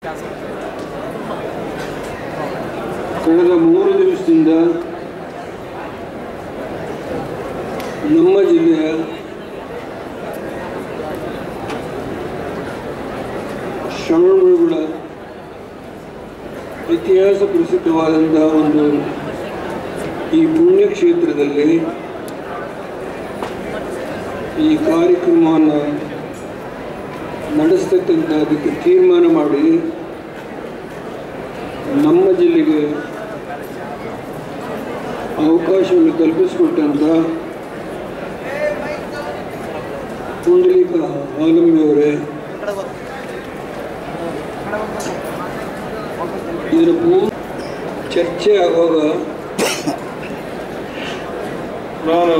ಕಳೆದ ಮೂರು ದಿವಸದಿಂದ ನಮ್ಮ ಜಿಲ್ಲೆಯ ಶ್ರವಣಬೆಳಗೊಳ ಇತಿಹಾಸ ಪ್ರಸಿದ್ಧವಾದಂತಹ ಒಂದು ಈ ಪುಣ್ಯಕ್ಷೇತ್ರದಲ್ಲಿ ಈ ಕಾರ್ಯಕ್ರಮವನ್ನು ನಡೆಸ್ತಕ್ಕಂಥ ಅದಕ್ಕೆ ತೀರ್ಮಾನ ಮಾಡಿ ನಮ್ಮ ಜಿಲ್ಲೆಗೆ ಅವಕಾಶವನ್ನು ಕಲ್ಪಿಸಿಕೊಟ್ಟಂಥ ಪುಂಡಲಿಕ ಹಾಲಂಬಿಯವರೇ ಇದರ ಪೂ ಚರ್ಚೆ ಆಗುವಾಗ ನಾನು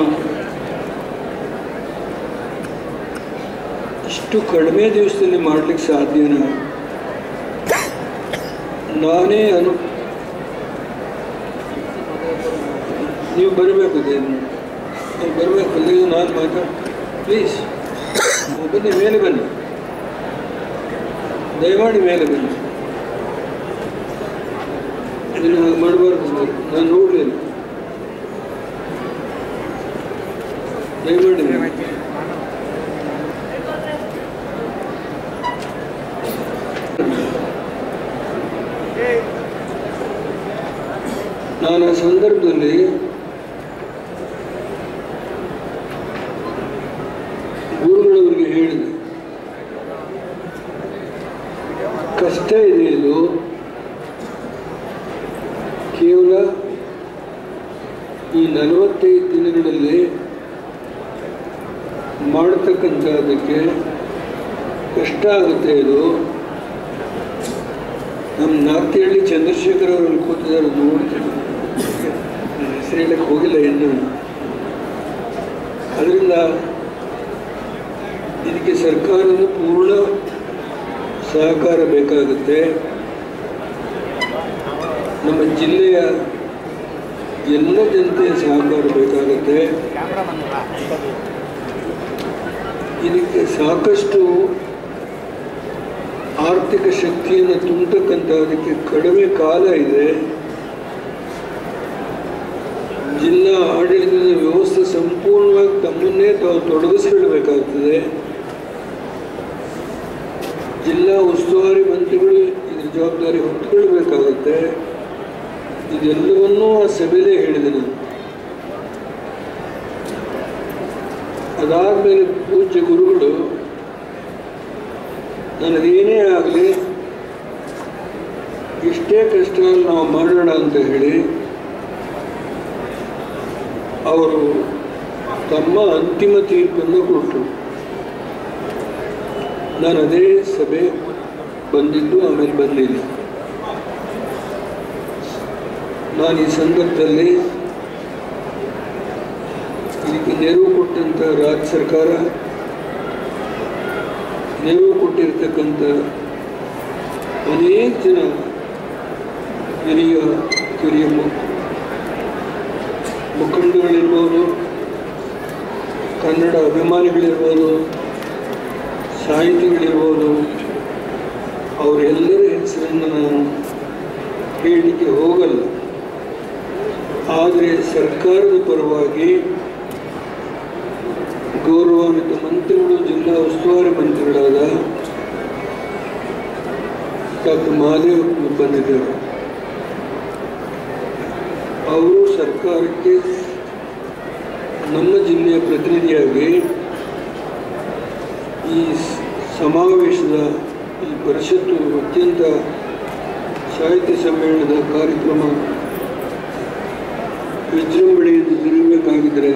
ಇಷ್ಟು ಕಡಿಮೆ ದಿವಸದಲ್ಲಿ ಮಾಡಲಿಕ್ಕೆ ಸಾಧ್ಯನಾ ನಾನೇ ಅನು ನೀವು ಬರಬೇಕು ಅದೇನು ನೀವು ಬರಬೇಕು ಅಲ್ಲಿ ನಾನು ಮಾತಾಡ ಪ್ಲೀಸ್ ಬನ್ನಿ ಮೇಲೆ ಬನ್ನಿ ದಯಮಾಡಿ ಮೇಲೆ ಬನ್ನಿ ಇದನ್ನು ಹಾಗೆ ಮಾಡಬಾರ್ದು ನಾನು ನೋಡಲಿಲ್ಲ ದಯಮಾಡಿ ಮೇಲೆ. ನಾನು ಆ ಸಂದರ್ಭದಲ್ಲಿ ಗುರುಗಳವರಿಗೆ ಹೇಳಿದೆ ಕಷ್ಟ ಇದೆ ಇದು ಕೇವಲ ಈ ನಲವತ್ತೈದು ದಿನಗಳಲ್ಲಿ ಮಾಡತಕ್ಕಂಥದ್ದಕ್ಕೆ ಕಷ್ಟ ಆಗುತ್ತೆ ಇದು ನಮ್ಮ ನಾರ್ತಿಹಳ್ಳಿ ಚಂದ್ರಶೇಖರ್ ಅವರಲ್ಲಿ ಕೂತಿದ್ದಾರೆ ನೋಡ್ತೀನಿ ನನ್ನ ಹೆಸರು ಹೇಳಕ್ಕೆ ಹೋಗಿಲ್ಲ ಇನ್ನು ಅದರಿಂದ ಇದಕ್ಕೆ ಸರ್ಕಾರದ ಪೂರ್ಣ ಸಹಕಾರ ಬೇಕಾಗುತ್ತೆ ನಮ್ಮ ಜಿಲ್ಲೆಯ ಎಲ್ಲ ಜನತೆಯ ಸಹಕಾರ ಬೇಕಾಗುತ್ತೆ ಇದಕ್ಕೆ ಸಾಕಷ್ಟು ಆರ್ಥಿಕ ಶಕ್ತಿಯನ್ನು ತುಂಬತಕ್ಕಂಥ ಅದಕ್ಕೆ ಕಡಿಮೆ ಕಾಲ ಇದೆ ಜಿಲ್ಲಾ ಆಡಳಿತದ ವ್ಯವಸ್ಥೆ ಸಂಪೂರ್ಣವಾಗಿ ತಮ್ಮನ್ನೇ ತಾವು ತೊಡಗಿಸಿಕೊಳ್ಳಬೇಕಾಗ್ತದೆ ಜಿಲ್ಲಾ ಉಸ್ತುವಾರಿ ಮಂತ್ರಿಗಳು ಇದ್ರ ಜವಾಬ್ದಾರಿ ಹೊತ್ತುಕೊಳ್ಬೇಕಾಗುತ್ತೆ ಇದೆಲ್ಲವನ್ನೂ ಆ ಸಭೆಯಲ್ಲೇ ಹೇಳಿದೆ ನಾನು ಅದಾದಮೇಲೆ ಪೂಜ್ಯ ಗುರುಗಳು ನನಗೇನೇ ಆಗಲಿ ಇಷ್ಟೇ ಕಷ್ಟ ನಾವು ಮಾಡೋಣ ಅಂತ ಹೇಳಿ ಅವರು ತಮ್ಮ ಅಂತಿಮ ತೀರ್ಪನ್ನು ಕೊಟ್ಟರು ನಾನು ಅದೇ ಸಭೆ ಬಂದಿದ್ದು ಆಮೇಲೆ ಬರಲಿಲ್ಲ ನಾನು ಈ ಸಂದರ್ಭದಲ್ಲಿ ಇದಕ್ಕೆ ನೆರವು ಕೊಟ್ಟಂಥ ರಾಜ್ಯ ಸರ್ಕಾರ ನೆರವು ಕೊಟ್ಟಿರ್ತಕ್ಕಂಥ ಅನೇಕ ಜನ ಹಿರಿಯ ಕಿರಿಯ ಮು- ಮುಖಂಡಗಳಿರ್ಬೋದು ಕನ್ನಡ ಅಭಿಮಾನಿಗಳಿರ್ಬೋದು ಸಾಹಿತಿಗಳಿರ್ಬೋದು ಅವರೆಲ್ಲರ ಹೆಸರನ್ನು ನಾನು ಹೇಳಲಿಕ್ಕೆ ಹೋಗಲ್ಲ ಆದರೆ ಸರ್ಕಾರದ ಪರವಾಗಿ ಗೌರವಾನ್ವಿತ ಮಂತ್ರಿಗಳು ಜಿಲ್ಲಾ ಉಸ್ತುವಾರಿ ಮಂತ್ರಿಗಳಾದ ಡಾಕ್ಟರ್ ಮಹಾದೇವ್ ಬಂದಿದ್ದರು ಅವರು ಸರ್ಕಾರಕ್ಕೆ ನಮ್ಮ ಜಿಲ್ಲೆಯ ಪ್ರತಿನಿಧಿಯಾಗಿ ಈ ಸ್- ಸಮಾವೇಶದ ಈ ಪರಿಷತ್ತು ಅತ್ಯಂತ ಸಾಹಿತ್ಯ ಸಮ್ಮೇಳನದ ಕಾರ್ಯಕ್ರಮ ವಿಜೃಂಭಣೆಯಿಂದ ಜರುಗಬೇಕಾಗಿದ್ದರೆ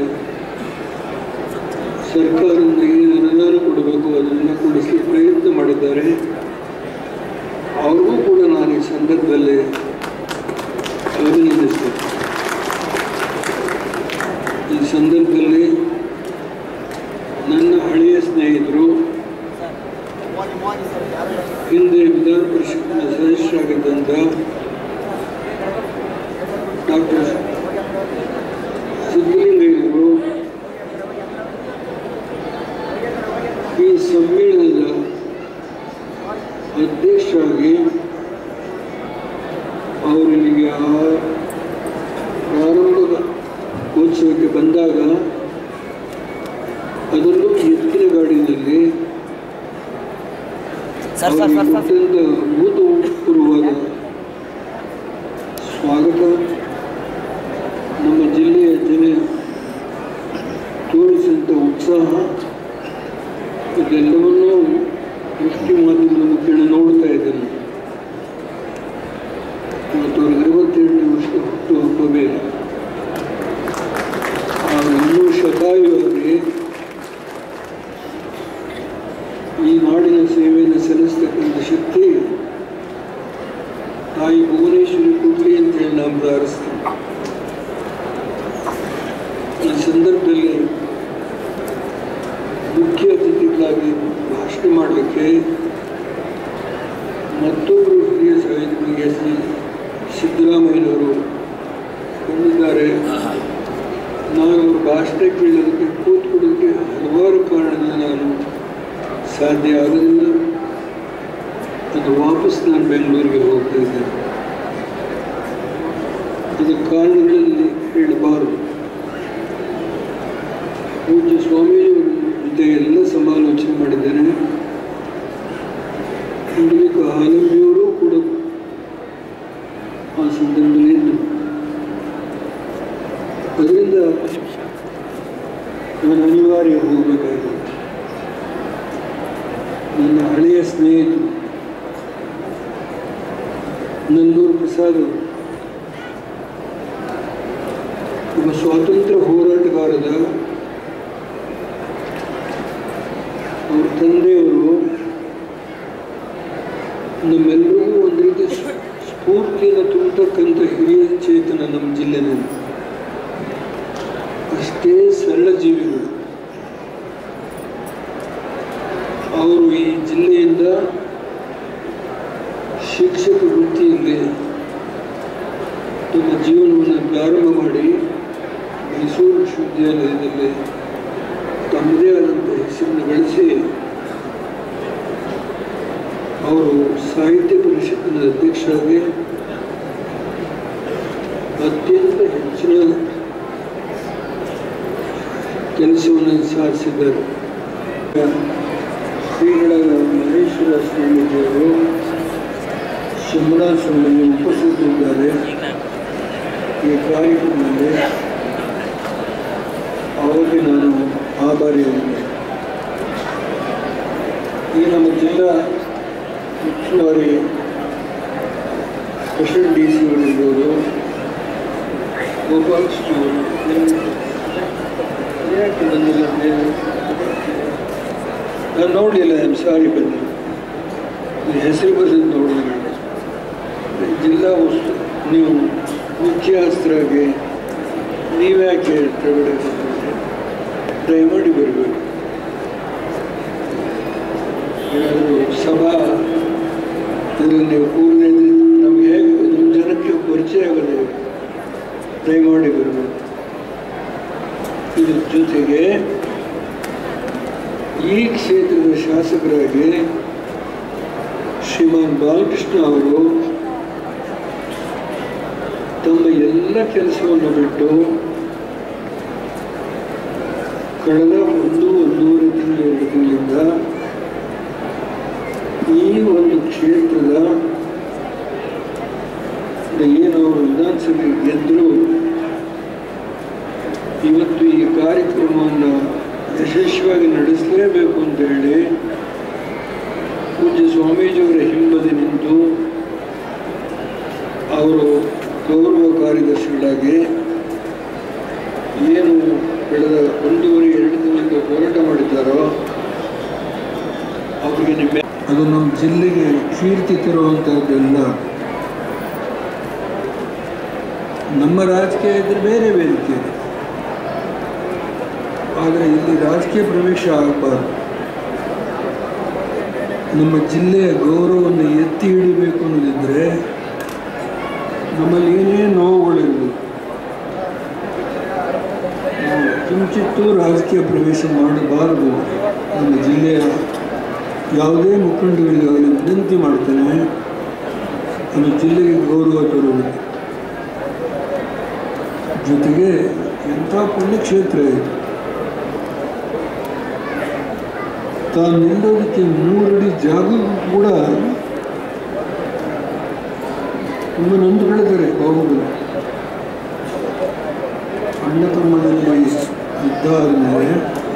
ಸರ್ಕಾರದಿಂದ ಏನು ಅನುದಾನ ಕೊಡಬೇಕು ಅದನ್ನು ಕೊಡಿಸಲಿಕ್ಕೆ ಪ್ರಯತ್ನ ಮಾಡಿದ್ದಾರೆ ಅವ್ರಿಗೂ ಕೂಡ ನಾನು ಈ ಸಂದರ್ಭದಲ್ಲಿ ಅಭಿನಂದಿಸ್ತೇನೆ ಈ ಸಂದರ್ಭದಲ್ಲಿ ನನ್ನ ಹಳೆಯ ಸ್ನೇಹಿತರು ಹಿಂದೆ ವಿಧಾನ ಪರಿಷತ್ನ ಸದಸ್ಯರಾಗಿದ್ದಂಥ ಡಾಕ್ಟರ್ ಸಿದ್ದಲಿಂಗಯ್ಯವರು ಈ ಸಮ್ಮೇಳನದ ಅಧ್ಯಕ್ಷರಾಗಿ ಸರ್ ಸರ್ ಸರ್ ಸರ್ ಅತ್ಯಂತ ಭೂತಪೂರ್ವವಾದ ಸ್ವಾಗತ ನಮ್ಮ ಜಿಲ್ಲೆಯ ಜನ ತೋರಿಸಿದಂಥ ಉತ್ಸಾಹ ಇದೆಲ್ಲವನ್ನೂ ದೃಷ್ಟಿ ಮಾಧ್ಯಮದ ಮುಖೇನ ನೋಡ್ತಾ ಇದ್ದೇನೆ ಇವತ್ತು ಅವ್ರಿಗೆ ಅರವತ್ತೆರಡನೇ ವರ್ಷ ಹುಟ್ಟುಹಬ್ಬ ಬೇರೆ ಅವರು ಇನ್ನೂ ಶತಾಯುವಾಗಿ ಈ ನಾಡಿನ ಸೇವೆಯನ್ನು ಸಲ್ಲಿಸ್ತಕ್ಕಂಥ ಶಕ್ತಿ ತಾಯಿ ಭುವನೇಶ್ವರಿ ಕೊಡ್ಲಿ ಅಂತ ಹೇಳಿ ನಾವು ಪ್ರಾರ್ಥಿಸ್ತೀವಿ ಈ ಸಂದರ್ಭದಲ್ಲಿ ಮುಖ್ಯ ಅತಿಥಿಗಳಾಗಿ ಭಾಷಣ ಮಾಡಲಿಕ್ಕೆ ಮತ್ತೊಬ್ಬರು ಹಿರಿಯ ಸಾಹಿತ್ಯಗಳಿಗೆ ಶ್ರೀ ಸಿದ್ದರಾಮಯ್ಯನವರು ಬಂದಿದ್ದಾರೆ ನಾನು ಅವ್ರ ಭಾಷಣ ಕೇಳೋದಕ್ಕೆ ಕೂತ್ಕೊಳ್ಳೋದಕ್ಕೆ ಹಲವಾರು ಕಾರಣದಿಂದ ನಾನು ಸಾಧ್ಯ ಆಗಲಿಲ್ಲ ಅದು ವಾಪಸ್ ನಾನು ಬೆಂಗಳೂರಿಗೆ ಹೋಗ್ತಾ ಇದ್ದೇನೆ ಅದು ಕಾರಣಗಳಲ್ಲಿ ಹೇಳಬಾರದು ಪೂಜ್ಯ ಸ್ವಾಮಿಯವರ ಜೊತೆ ಎಲ್ಲ ಸಮಾಲೋಚನೆ ಮಾಡಿದ್ದೇನೆ ಪುಂಡಲಿಕ ಹಾಲಂಬಿಯವರು ಕೂಡ ಆ ಸಂದರ್ಭದಲ್ಲಿ ಇದ್ದರು ಅದರಿಂದ ನಾನು ಅನಿವಾರ್ಯ ಹೋಗಬೇಕಾಗಿದೆ ನನ್ನ ಹಳೆಯ ಸ್ನೇಹಿತರು ನಲ್ಲೂರು ಪ್ರಸಾದ್ ಅವರು ಒಬ್ಬ ಸ್ವಾತಂತ್ರ್ಯ ಹೋರಾಟಗಾರದ ಅವ್ರ ತಂದೆಯವರು ನಮ್ಮೆಲ್ಲರಿಗೂ ಒಂದು ರೀತಿ ಸ್ಫೂರ್ತಿಯನ್ನು ತುಂಬತಕ್ಕಂಥ ಹಿರಿಯ ಚೇತನ ನಮ್ಮ ಜಿಲ್ಲೆನಲ್ಲಿ ಅಷ್ಟೇ ಸರಳ ಜೀವಿಗಳು ಅವರು ಈ ಜಿಲ್ಲೆಯಿಂದ ಶಿಕ್ಷಕ ವೃತ್ತಿಯಲ್ಲಿ ತಮ್ಮ ಜೀವನವನ್ನು ಪ್ರಾರಂಭ ಮಾಡಿ ಮೈಸೂರು ವಿಶ್ವವಿದ್ಯಾಲಯದಲ್ಲಿ ತಮ್ಮದೇ ಆದಂಥ ಹೆಸರನ್ನು ಗಳಿಸಿ ಅವರು ಸಾಹಿತ್ಯ ಪರಿಷತ್ತಿನ ಅಧ್ಯಕ್ಷರಾಗಿ ಅತ್ಯಂತ ಹೆಚ್ಚಿನ ಕೆಲಸವನ್ನು ಸಾಧಿಸಿದ್ದಾರೆ ಶ್ರೀಗಳ ಮಹೇಶ್ವರ ಸ್ವಾಮೀಜಿಯವರು ಸಿಂಹರಾಜಸ್ವಾಮಿ ಉಪಸ್ಥಿತರಿದ್ದಾರೆ ಈ ಕಾರ್ಯಕ್ರಮದಲ್ಲಿ ಅವರಿಗೆ ನಾನು ಆಭಾರಿಯಾಗಿದ್ದೇನೆ ಈ ನಮ್ಮ ಜಿಲ್ಲಾ ಉಸ್ತುವಾರಿ ಸ್ಪೆಷಲ್ ಡಿ ಸಿ ಅವರಿರ್ಬೋದು ಗೋಪಾಲಕೃಷ್ಣ ಅವರು ಯಾಕೆ ಬಂದಿಲ್ಲ ನಾನು ನೋಡಲಿಲ್ಲ ಐ ಆಮ್ ಸಾರಿ ಬನ್ನಿ ಈ ಹೆಸರು ಬರೆದು ನೋಡಿದ್ರೆ ಜಿಲ್ಲಾ ಉಸ್ತು ನೀವು ಮುಖ್ಯಸ್ಥರಾಗಿ ನೀವ್ಯಾಕೆ ಹೇಳ್ತೇವೆ ದಯಮಾಡಿ ಬರಬೇಕು ಏನಾದರೂ ಸಭಾ ಇದರಲ್ಲಿ ನೀವು ಕೂಡಲೇ ನಮಗೆ ಹೇಗೆ ನಿಮ್ಮ ಜನಕ್ಕೆ ಪರಿಚಯ ಆಗೋದು ಹೇಗೆ? ದಯಮಾಡಿ ಬರಬೇಕು ಇದ್ರ ಜೊತೆಗೆ ಈ ಕ್ಷೇತ್ರದ ಶಾಸಕರಾಗಿ ಶ್ರೀಮಾನ್ ಬಾಲಕೃಷ್ಣ ಅವರು ತಮ್ಮ ಎಲ್ಲ ಕೆಲಸವನ್ನು ಬಿಟ್ಟು ಕಳೆದ ಒಂದು ಒಂದೂವರೆ ತಿಂಗಳು ಎರಡು ತಿಂಗಳಿಂದ ಈ ಒಂದು ಕ್ಷೇತ್ರದ ಏನು ಅವರು ವಿಧಾನಸಭೆ ಗೆದ್ದರು ಇವತ್ತು ಈ ಕಾರ್ಯಕ್ರಮವನ್ನು ಯಶಸ್ವಿಯಾಗಿ ನಡೆಸಲೇಬೇಕು ಅಂತ ಹೇಳಿ ಪೂಜ್ಯ ಸ್ವಾಮೀಜಿಯವರ ಹಿಂಬದಿ ನಿಂತು ಅವರು ಗೌರವ ಕಾರ್ಯದರ್ಶಿಗಳಾಗಿ ಏನು ಕಳೆದ ಒಂದೂವರೆ ಎರಡು ತಿಂಗಳಿಂದ ಹೋರಾಟ ಮಾಡಿದ್ದಾರೋ ಅವರಿಗೆ ನಿಮ್ಮ ಅದು ನಮ್ಮ ಜಿಲ್ಲೆಗೆ ಕೀರ್ತಿ ತರುವಂಥದ್ದೆಲ್ಲ ನಮ್ಮ ರಾಜಕೀಯ ಇದ್ರೆ ಬೇರೆ ವೇದಿಕೆ ಇದೆ ಆದರೆ ಇಲ್ಲಿ ರಾಜಕೀಯ ಪ್ರವೇಶ ಆಗಬಾರ್ದು ನಮ್ಮ ಜಿಲ್ಲೆಯ ಗೌರವವನ್ನು ಎತ್ತಿ ಹಿಡಿಬೇಕು ಅನ್ನೋದಿದ್ರೆ ನಮ್ಮಲ್ಲಿ ಏನೇ ನೋವುಗಳಿರ್ಬೋದು ನಾವು ಕಿಂಚಿತ್ತೂ ರಾಜಕೀಯ ಪ್ರವೇಶ ಮಾಡಬಾರದು ನಮ್ಮ ಜಿಲ್ಲೆಯ ಯಾವುದೇ ಮುಖಂಡಗಳಿಗಾಗಲಿ ವಿನಂತಿ ಮಾಡ್ತೇನೆ ನಮ್ಮ ಜಿಲ್ಲೆಗೆ ಗೌರವ ತರುವುದು ಜೊತೆಗೆ ಎಂಥ ಪುಣ್ಯಕ್ಷೇತ್ರ ಇದು ತಾನು ನಿಲ್ಲೋದಕ್ಕೆ ಮೂರಡಿ ಜಾಗ ಕೂಡ ತುಂಬ ನೊಂದುಗಳಿದ್ದಾರೆ ಬಾಹುಬಲಿ ಅಣ್ಣ ತಮ್ಮನಲ್ಲಿ ಯುದ್ಧ ಆದಮೇಲೆ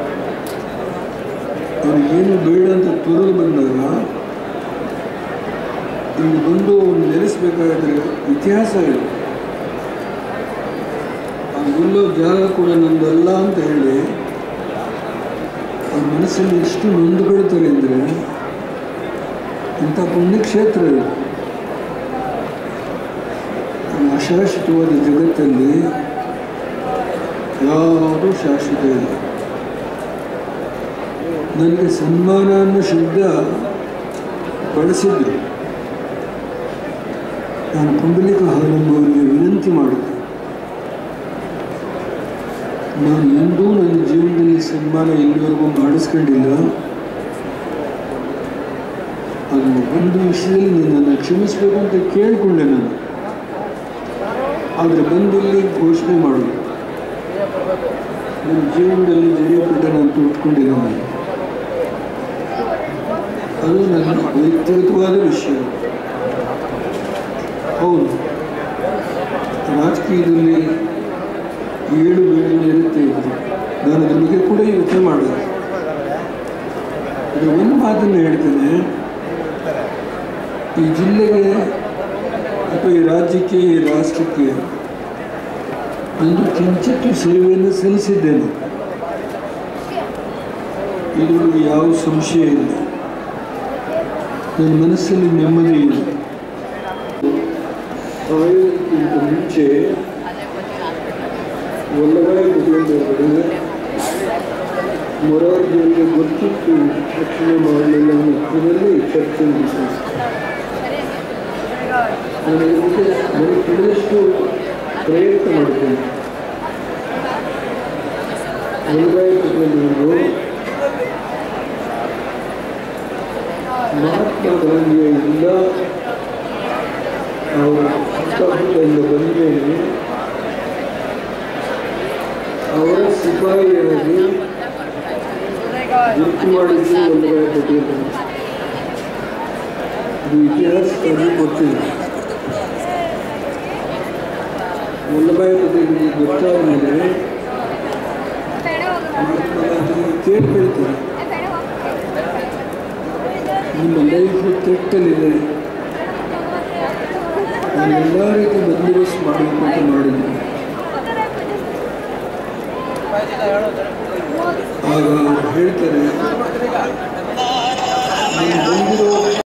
ಅವ್ರಿಗೇನು ಬೇಡ ಅಂತ ತೊರೆದು ಬಂದಾಗ ಇಲ್ಲಿ ಬಂದು ಅವ್ನು ನೆಲೆಸಬೇಕಾದ್ರೆ ಇತಿಹಾಸ ಇದೆ ಆ ನಿಲ್ಲೋ ಜಾಗ ಕೂಡ ನಂದಲ್ಲ ಅಂತ ಹೇಳಿ ಅವ್ರ ಮನಸ್ಸಲ್ಲಿ ಎಷ್ಟು ನೊಂದುಕೊಳ್ತಾರೆ ಅಂದರೆ ಇಂಥ ಪುಣ್ಯಕ್ಷೇತ್ರ ಇದು ಈ ಅಶಾಶ್ವತವಾದ ಜಗತ್ತಲ್ಲಿ ಯಾರೂ ಶಾಶ್ವತ ಇಲ್ಲ ನನಗೆ ಸನ್ಮಾನ ಅನ್ನೋ ಶಬ್ದ ಬಳಸಿದ್ರು ನಾನು ಪುಂಡಲಿಕ ಹಾಲಂಬವರಿಗೆ ವಿನಂತಿ ಮಾಡಿದೆ ನಾನು ಎಂದೂ ನನ್ನ ಜೀವನದಲ್ಲಿ ಸನ್ಮಾನ ಇಲ್ಲಿವರೆಗೂ ಮಾಡಿಸ್ಕೊಂಡಿಲ್ಲ ಅದು ಒಂದು ವಿಷಯದಲ್ಲಿ ನಿನ್ನನ್ನು ಕ್ಷಮಿಸಬೇಕು ಅಂತ ಕೇಳಿಕೊಂಡೆ ನಾನು ಆದರೆ ಬಂದಿಲ್ಲಿ ಘೋಷಣೆ ಮಾಡೋದು ನನ್ನ ಜೀವನದಲ್ಲಿ ಜರಿಯಪಟ್ಟ ನಾನು ತುಟ್ಕೊಂಡಿಲ್ಲ ನಾನು ಅದು ನನ್ನ ವೈಯಕ್ತಿಕವಾದ ವಿಷಯ ಹೌದು ರಾಜಕೀಯದಲ್ಲಿ ಏಳು ಬೀಳುಗಳು ಇರುತ್ತೆ ಇತ್ತು ನಾನು ಅದ್ರ ಬಗ್ಗೆ ಕೂಡ ಯೋಚನೆ ಮಾಡಿದೆ ಇದು ಒಂದು ಮಾತನ್ನು ಹೇಳ್ತೇನೆ ಈ ಜಿಲ್ಲೆಗೆ ಅಥವಾ ಈ ರಾಜ್ಯಕ್ಕೆ ಈ ರಾಷ್ಟ್ರಕ್ಕೆ ಒಂದು ಕಿಂಚಿತ್ತು ಸೇವೆಯನ್ನು ಸಲ್ಲಿಸಿದ್ದೇನೆ ಇದರಲ್ಲಿ ಯಾವ ಸಂಶಯ ಇಲ್ಲ ನನ್ನ ಮನಸ್ಸಲ್ಲಿ ನೆಮ್ಮದಿ ಇದೆ ಸಾಯೋದಕ್ಕಿಂತ ಮುಂಚೆ ವಲ್ಲಭಾಯಿ ಪಟೇಲ್ರವರು ಮೊರಾರ್ಜಿಯವರಿಗೆ ಗೊತ್ತಿತ್ತು ರಕ್ಷಣೆ ಮಾಡಲಿಲ್ಲ ಅನ್ನೋ ಅರ್ಥದಲ್ಲಿ ಚರ್ಚೆ ನಡೆಸಿದ್ರು ನಾನು ಇದ್ರ ಬಗ್ಗೆ ನನಗೆ ತಿಳಿದಷ್ಟು ಪ್ರಯತ್ನ ಮಾಡ್ತೇನೆ ವಲ್ಲಭಾಯಿ ಪಟೇಲ್ರವರು ಮಹಾತ್ಮ ಗಾಂಧಿಯ ಎಲ್ಲ ಅವರ ಹುಟ್ಟುಹಬ್ಬದಿಂದ ಬಂದ ಮೇಲೆ ಅವರ ಸಿಪಾಯಿಯಾಗಿ ಗುರುತು ಮಾಡಿದ್ದು ವಲ್ಲಭಾಯಿ ಪಟೇಲ್ ಇದು ಇತಿಹಾಸಕ್ಕಾಗಿ ಗೊತ್ತಿದೆ ವಲ್ಲಭಾಯಿ ಪಟೇಲ್ಗೆ ಗೊತ್ತಾದ ಮೇಲೆ ಮಹಾತ್ಮ ಗಾಂಧಿ ಕೇಳ್ಕೊಳ್ತಾರೆ ನಿಮ್ಮ ಲೈಫ್ ಕೆಟ್ಟಲ್ಲಿದೆ ನಾನು ಎಲ್ಲ ರೀತಿ ಬಂದೋಬಸ್ತ್ ಮಾಡಬೇಕು ಅಂತ ಮಾಡಿದ್ದೆ ಆಗ ಅವ್ರು ಹೇಳ್ತಾರೆ ನೀನು ಬಂದಿರೋ